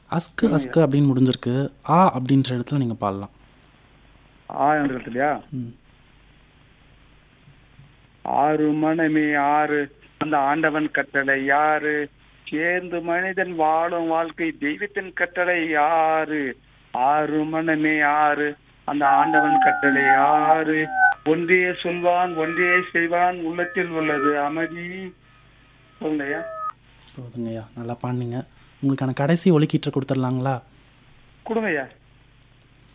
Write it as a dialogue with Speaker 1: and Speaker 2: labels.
Speaker 1: அஸ்கு அஸ்கு அப்படின்னு முடிஞ்சிருக்கு ஆ அப்படின்ற இடத்துல நீங்கள் பாடலாம்
Speaker 2: ஆ என்ற இடத்துலயா
Speaker 1: ம்
Speaker 2: ஆறு மனமே ஆறு அந்த ஆண்டவன் கட்டளை யாரு சேர்ந்து மனிதன் வாழும் வாழ்க்கை தெய்வத்தின் கட்டளை யாரு ஆறு மனமே ஆறு அந்த ஆண்டவன் கட்டளை யாரு ஒன்றே சொல்வான் ஒன்றே செய்வான் உள்ளத்தில் உள்ளது அமைதி சொல்லையா
Speaker 1: போதுங்கய்யா நல்லா பாடினீங்க உங்களுக்கான கடைசி ஒலிக்கீற்றை கொடுத்துடலாங்களா
Speaker 2: கொடுங்கய்யா